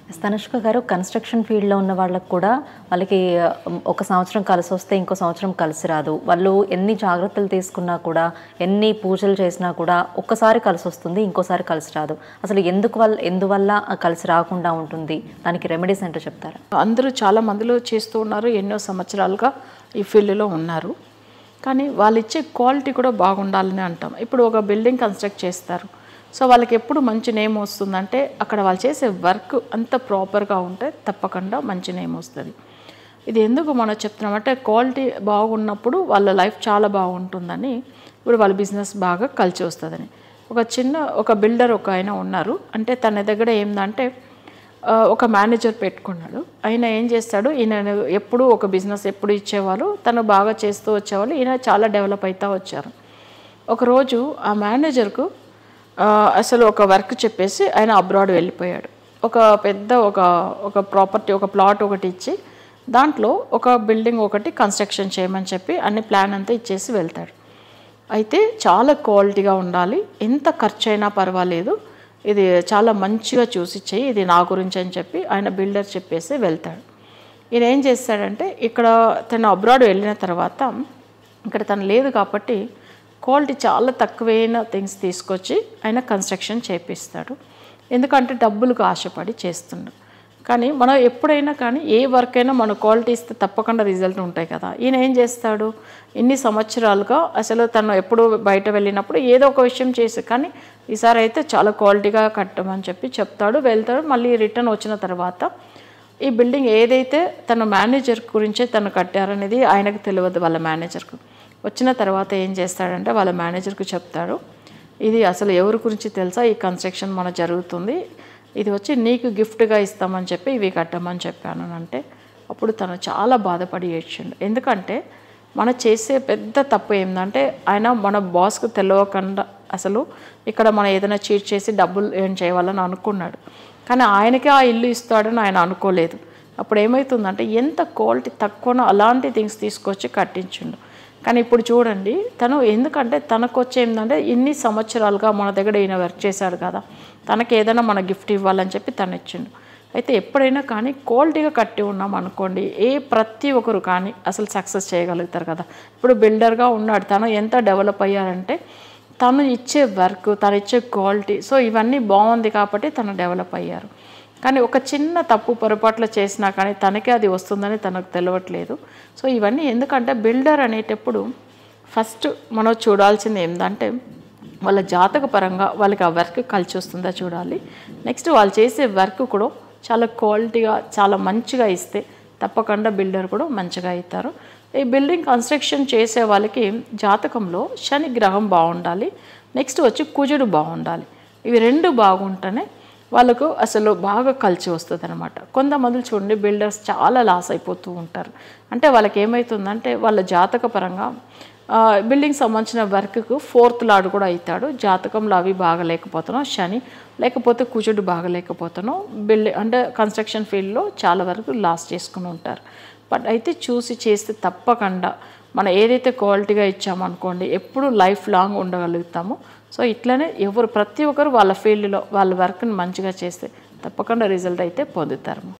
తనుష్క గారు కన్స్ట్రక్షన్ ఫీల్డ్లో ఉన్న వాళ్ళకి కూడా వాళ్ళకి ఆ, ఒక సంవత్సరం కలిసి వస్తే ఇంకో సంవత్సరం కలిసి రాదు వాళ్ళు ఎన్ని జాగ్రత్తలు తీసుకున్నా కూడా ఎన్ని పూజలు చేసినా కూడా ఒక్కసారి కలిసి వస్తుంది ఇంకోసారి కలిసి రాదు అసలు ఎందుకు వల్ల ఎందువల్ల ఆ కలిసి రాకుండా ఉంటుంది దానికి రెమెడీస్ ఏంటో చెప్తారా అందరూ చాలా మందిలో చేస్తూ ఉన్నారు ఎన్నో సంవత్సరాలుగా ఈ ఫీల్డ్లో ఉన్నారు కానీ వాళ్ళు ఇచ్చే క్వాలిటీ కూడా బాగుండాలని అంటాం ఇప్పుడు ఒక బిల్డింగ్ కన్స్ట్రక్ట్ చేస్తారు సో వాళ్ళకి ఎప్పుడు మంచి నేమ్ వస్తుందంటే అక్కడ వాళ్ళు చేసే వర్క్ అంత ప్రాపర్గా ఉంటే తప్పకుండా మంచి నేమ్ వస్తుంది ఇది ఎందుకు మనం చెప్తున్నామంటే క్వాలిటీ బాగున్నప్పుడు వాళ్ళ లైఫ్ చాలా బాగుంటుందని ఇప్పుడు వాళ్ళ బిజినెస్ బాగా కలిసి వస్తుందని ఒక చిన్న ఒక బిల్డర్ ఒక ఆయన ఉన్నారు అంటే తన దగ్గర ఏందంటే ఆ, ఒక మేనేజర్ పెట్టుకున్నాడు ఆయన ఏం చేస్తాడు ఈయన ఎప్పుడు ఒక బిజినెస్ ఎప్పుడు ఇచ్చేవాళ్ళు తను బాగా చేస్తూ వచ్చేవాళ్ళు ఈయన చాలా డెవలప్ అవుతూ వచ్చారు ఒకరోజు ఆ మేనేజర్కు ఆ, అసలు ఒక వర్క్ చెప్పేసి ఆయన అబ్రాడ్ వెళ్ళిపోయాడు ఒక పెద్ద ఒక ఒక ప్రాపర్టీ ఒక ప్లాట్ ఒకటి ఇచ్చి దాంట్లో ఒక బిల్డింగ్ ఒకటి కన్స్ట్రక్షన్ చేయమని చెప్పి అన్ని ప్లాన్ అంతా ఇచ్చేసి వెళ్తాడు అయితే చాలా క్వాలిటీగా ఉండాలి ఎంత ఖర్చు అయినా పర్వాలేదు ఇది చాలా మంచిగా చూసి చెయ్యి ఇది నా గురించి అని చెప్పి ఆయన బిల్డర్ చెప్పేసి వెళ్తాడు ఈయన ఏం చేస్తాడంటే ఇక్కడ తను అబ్రాడ్ వెళ్ళిన తర్వాత ఇక్కడ తను లేదు కాబట్టి క్వాలిటీ చాలా తక్కువైన థింగ్స్ తీసుకొచ్చి ఆయన కన్స్ట్రక్షన్ చేపిస్తాడు ఎందుకంటే డబ్బులకు ఆశపడి చేస్తుండు కానీ మనం ఎప్పుడైనా కానీ ఏ వర్క్ అయినా మన క్వాలిటీ ఇస్తే తప్పకుండా రిజల్ట్ ఉంటాయి కదా ఈయన ఏం చేస్తాడు ఇన్ని సంవత్సరాలుగా అసలు తను ఎప్పుడు బయట వెళ్ళినప్పుడు ఏదో ఒక విషయం చేసి కానీ ఈసారి అయితే చాలా క్వాలిటీగా కట్టమని చెప్పి చెప్తాడు వెళ్తాడు మళ్ళీ రిటర్న్ వచ్చిన తర్వాత ఈ బిల్డింగ్ ఏదైతే తన మేనేజర్ గురించే తను కట్టారనేది ఆయనకు తెలియదు వాళ్ళ మేనేజర్కు వచ్చిన తర్వాత ఏం చేస్తాడంటే వాళ్ళ మేనేజర్కు చెప్తాడు ఇది అసలు ఎవరి గురించి తెలుసా ఈ కన్స్ట్రక్షన్ మన జరుగుతుంది ఇది వచ్చి నీకు గిఫ్ట్గా ఇస్తామని చెప్పి ఇవి కట్టమని చెప్పాను అని అంటే అప్పుడు తను చాలా బాధపడి ఏడ్చిండు ఎందుకంటే మన చేసే పెద్ద తప్పు ఏంటంటే ఆయన మన బాస్కు తెలియకుండా అసలు ఇక్కడ మనం ఏదైనా చీట్ చేసి డబ్బులు ఏం చేయాలని అనుకున్నాడు కానీ ఆయనకే ఆ ఇల్లు ఇస్తాడని ఆయన అనుకోలేదు అప్పుడు ఏమవుతుందంటే ఎంత క్వాలిటీ తక్కువనో అలాంటి థింగ్స్ తీసుకొచ్చి కట్టించిండు కానీ ఇప్పుడు చూడండి తను ఎందుకంటే తనకు వచ్చే ఏంటంటే ఇన్ని సంవత్సరాలుగా మన దగ్గర ఈయన వర్క్ చేశాడు కదా తనకి ఏదైనా మన గిఫ్ట్ ఇవ్వాలని చెప్పి తను ఇచ్చిండు అయితే ఎప్పుడైనా కానీ క్వాలిటీగా కట్టి ఉన్నాం అనుకోండి ఏ ప్రతి ఒక్కరు కానీ అసలు సక్సెస్ చేయగలుగుతారు కదా ఇప్పుడు బిల్డర్గా ఉన్నాడు తను ఎంత డెవలప్ అయ్యారంటే తను ఇచ్చే వర్క్ తను ఇచ్చే క్వాలిటీ సో ఇవన్నీ బాగుంది కాబట్టి తను డెవలప్ అయ్యారు కానీ ఒక చిన్న తప్పు పొరపాట్లు చేసినా కానీ తనకే అది వస్తుందని తనకు తెలియట్లేదు సో ఇవన్నీ ఎందుకంటే బిల్డర్ అనేటప్పుడు ఫస్ట్ మనం చూడాల్సింది ఏంటంటే వాళ్ళ జాతక పరంగా వాళ్ళకి ఆ వర్క్ కలిసి వస్తుందా చూడాలి నెక్స్ట్ వాళ్ళు చేసే వర్క్ కూడా చాలా క్వాలిటీగా చాలా మంచిగా ఇస్తే తప్పకుండా బిల్డర్ కూడా మంచిగా అవుతారు ఈ బిల్డింగ్ కన్స్ట్రక్షన్ చేసే వాళ్ళకి జాతకంలో శని గ్రహం బాగుండాలి నెక్స్ట్ వచ్చి కుజుడు బాగుండాలి ఇవి రెండు బాగుంటేనే వాళ్ళకు అసలు బాగా కలిసి వస్తుంది అనమాట కొంతమంది చూడండి బిల్డర్స్ చాలా లాస్ అయిపోతూ ఉంటారు అంటే వాళ్ళకి ఏమవుతుందంటే వాళ్ళ జాతక పరంగా ఆ, బిల్డింగ్ సంబంధించిన వర్క్కు ఫోర్త్ లాడ్ కూడా అవుతాడు జాతకంలో అవి బాగా లేకపోతున్నాం శని లేకపోతే కుజుడు బాగా లేకపోతున్నాం బిల్డింగ్ అంటే కన్స్ట్రక్షన్ ఫీల్డ్లో చాలా వరకు లాస్ చేసుకుని ఉంటారు బట్ అయితే చూసి చేస్తే తప్పకుండా మనం ఏదైతే క్వాలిటీగా ఇచ్చామనుకోండి ఎప్పుడు లైఫ్ లాంగ్ ఉండగలుగుతాము సో ఇట్లనే ఎవరు ప్రతి ఒక్కరు వాళ్ళ ఫీల్డ్లో వాళ్ళ వర్క్ని మంచిగా చేస్తే తప్పకుండా రిజల్ట్ అయితే పొందుతారు